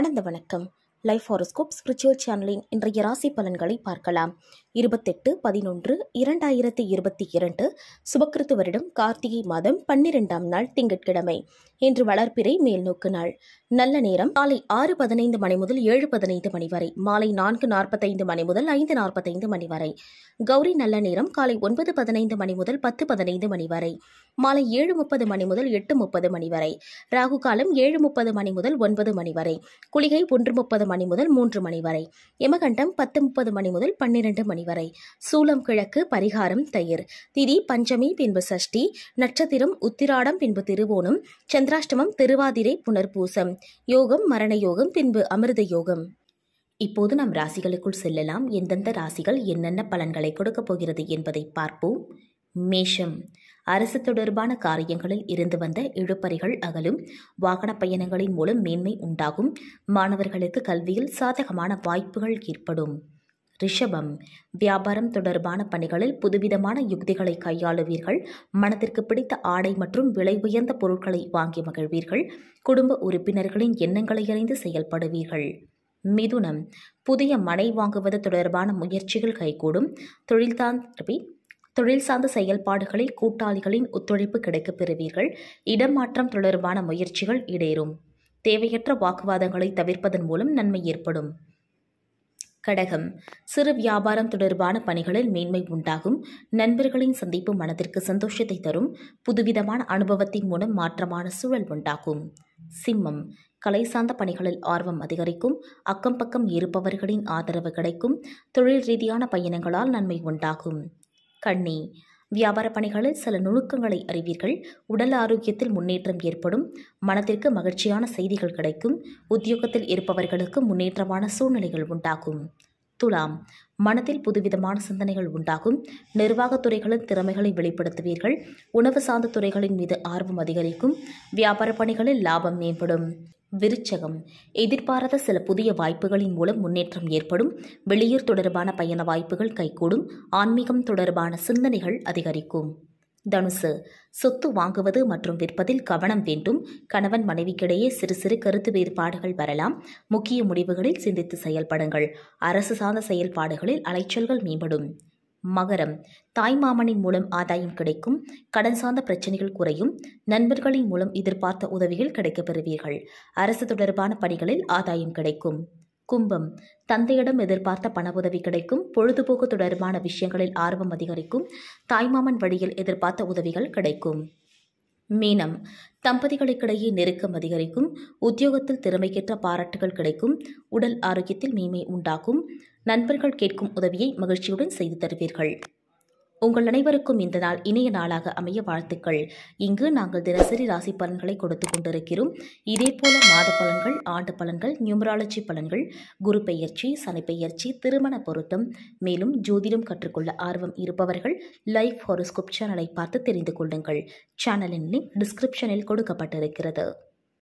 ஆனந்த வணக்கம் life horoscope spiritual சேனலின் இன்றைய ராசி பலன்களை பார்க்கலாம் இருபத்தெட்டு பதினொன்று இரண்டாயிரத்தி இருபத்தி இரண்டு சுபக்கிருத்து வருடம் கார்த்திகை மாதம் பன்னிரெண்டாம் நாள் திங்கட்கிழமை இன்று வளர்ப்பிறை மேல்நோக்கு நாள் நல்ல நேரம் காலை ஆறு பதினைந்து மணி முதல் ஏழு பதினைந்து மணி வரை மாலை நான்கு நாற்பத்தைந்து மணி முதல் ஐந்து நாற்பத்தைந்து மணி வரை கௌரி நல்ல நேரம் காலை ஒன்பது பதினைந்து மணி முதல் பத்து பதினைந்து மணி வரை மாலை ஏழு முப்பது மணி முதல் எட்டு முப்பது மணி வரை ராகு காலம் ஏழு முப்பது மணி முதல் ஒன்பது மணி வரை குளிகை ஒன்று முப்பது மணி முதல் மூன்று மணி வரை யமகண்டம் பத்து முப்பது மணி முதல் பன்னிரண்டு மணி வரை சூலம் கிழக்கு பரிகாரம் தயிர் திதி பஞ்சமி பின்பு சஷ்டி நட்சத்திரம் உத்திராடம் பின்பு திருவோணம் சந்திராஷ்டமம் திருவாதிரை புனர்பூசம் யோகம் மரண யோகம் பின்பு அமிர்த யோகம் இப்போது நம் ராசிகளுக்குள் செல்லலாம் எந்தெந்த ராசிகள் என்னென்ன பலன்களை கொடுக்கப் போகிறது என்பதை பார்ப்போம் மேஷம் அரசு தொடர்பான காரியங்களில் இருந்து வந்த இழுப்பறிகள் அகலும் வாகன பயணங்களின் மூலம் மேன்மை உண்டாகும் மாணவர்களுக்கு கல்வியில் சாதகமான வாய்ப்புகள் ஏற்படும் ரிஷபம் வியாபாரம் தொடர்பான பணிகளில் புதுவிதமான யுக்திகளை கையாளுவீர்கள் மனதிற்கு பிடித்த ஆடை மற்றும் விலை உயர்ந்த பொருட்களை வாங்கி மகிழ்வீர்கள் குடும்ப உறுப்பினர்களின் எண்ணங்களை அறிந்து செயல்படுவீர்கள் மிதுனம் புதிய மனை வாங்குவது தொடர்பான முயற்சிகள் கைகூடும் தொழில் தாண்டி தொழில் சார்ந்த செயல்பாடுகளில் கூட்டாளிகளின் ஒத்துழைப்பு கிடைக்கப் பெறுவீர்கள் இடமாற்றம் தொடர்பான முயற்சிகள் இடேறும் தேவையற்ற வாக்குவாதங்களை தவிர்ப்பதன் மூலம் நன்மை ஏற்படும் கடகம் சிறு வியாபாரம் தொடர்பான பணிகளில் மேன்மை உண்டாகும் நண்பர்களின் சந்திப்பு மனதிற்கு சந்தோஷத்தை தரும் புதுவிதமான அனுபவத்தின் மூலம் மாற்றமான சூழல் உண்டாகும் சிம்மம் கலை சார்ந்த பணிகளில் ஆர்வம் அதிகரிக்கும் அக்கம் பக்கம் இருப்பவர்களின் ஆதரவு கிடைக்கும் தொழில் ரீதியான பயணங்களால் நன்மை உண்டாகும் கண்ணி வியாபார பணிகளில் சில நுணுக்கங்களை அறிவீர்கள் உடல் ஆரோக்கியத்தில் முன்னேற்றம் ஏற்படும் மனதிற்கு மகிழ்ச்சியான செய்திகள் கிடைக்கும் உத்தியோகத்தில் இருப்பவர்களுக்கு முன்னேற்றமான சூழ்நிலைகள் உண்டாகும் துலாம் மனதில் புதுவிதமான சிந்தனைகள் உண்டாகும் நிர்வாகத் துறைகளின் திறமைகளை வெளிப்படுத்துவீர்கள் உணவு சார்ந்த துறைகளின் மீது ஆர்வம் அதிகரிக்கும் வியாபார பணிகளில் லாபம் மேம்படும் விருச்சகம் எதிர்பாராத சில புதிய வாய்ப்புகளின் மூலம் முன்னேற்றம் ஏற்படும் வெளியூர் தொடர்பான பயண வாய்ப்புகள் கைகூடும் ஆன்மீகம் தொடர்பான சிந்தனைகள் அதிகரிக்கும் தனுசு சொத்து வாங்குவது மற்றும் விற்பதில் கவனம் வேண்டும் கணவன் மனைவிக்கிடையே சிறு சிறு கருத்து வேறுபாடுகள் வரலாம் முக்கிய முடிவுகளில் சிந்தித்து செயல்படுங்கள் அரசு சார்ந்த செயல்பாடுகளில் அலைச்சல்கள் மேம்படும் மகரம் தாய்மாமனின் மூலம் ஆதாயம் கிடைக்கும் கடன் சார்ந்த பிரச்சனைகள் குறையும் நண்பர்களின் மூலம் எதிர்பார்த்த உதவிகள் கிடைக்கப் பெறுவீர்கள் அரசு தொடர்பான பணிகளில் ஆதாயம் கிடைக்கும் கும்பம் தந்தையிடம் எதிர்பார்த்த பண உதவி கிடைக்கும் பொழுதுபோக்கு தொடர்பான விஷயங்களில் ஆர்வம் அதிகரிக்கும் தாய்மாமன் வழியில் எதிர்பார்த்த உதவிகள் கிடைக்கும் மீனம் தம்பதிகளுக்கிடையே நெருக்கம் அதிகரிக்கும் உத்தியோகத்தில் திறமைக்கேற்ற பாராட்டுகள் கிடைக்கும் உடல் ஆரோக்கியத்தில் மேன்மை உண்டாகும் நண்பர்கள் கேட்கும் உதவியை மகிழ்ச்சியுடன் செய்து தருவீர்கள் உங்கள் அனைவருக்கும் இந்த நாள் இணைய நாளாக அமைய வாழ்த்துக்கள் இங்கு நாங்கள் தினசரி ராசி பலன்களை கொடுத்து கொண்டிருக்கிறோம் இதேபோல மாத பலன்கள் ஆண்டு பலன்கள் நியூமராலஜி பலன்கள் குரு பெயர்ச்சி சனி பெயர்ச்சி திருமண பொருத்தம் மேலும் ஜோதிடம் கற்றுக்கொள்ள ஆர்வம் இருப்பவர்கள் லைஃப் ஹாரோஸ்கோப் சேனலை பார்த்து தெரிந்து கொள்ளுங்கள் சேனலின் லிங்க் டிஸ்கிரிப்ஷனில் கொடுக்கப்பட்டிருக்கிறது